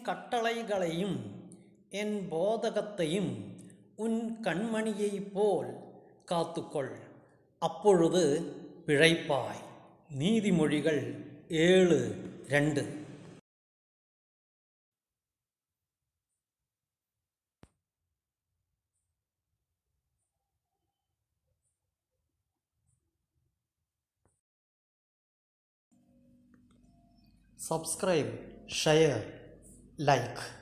கட்டளைகளையும் என் போதகத்தையும் உன் கண்மணியைப் போல் காத்துக்கொள் அப்பொழுது பிழைப்பாய் நீதிமொழிகள் ஏழு ரெண்டு subscribe share like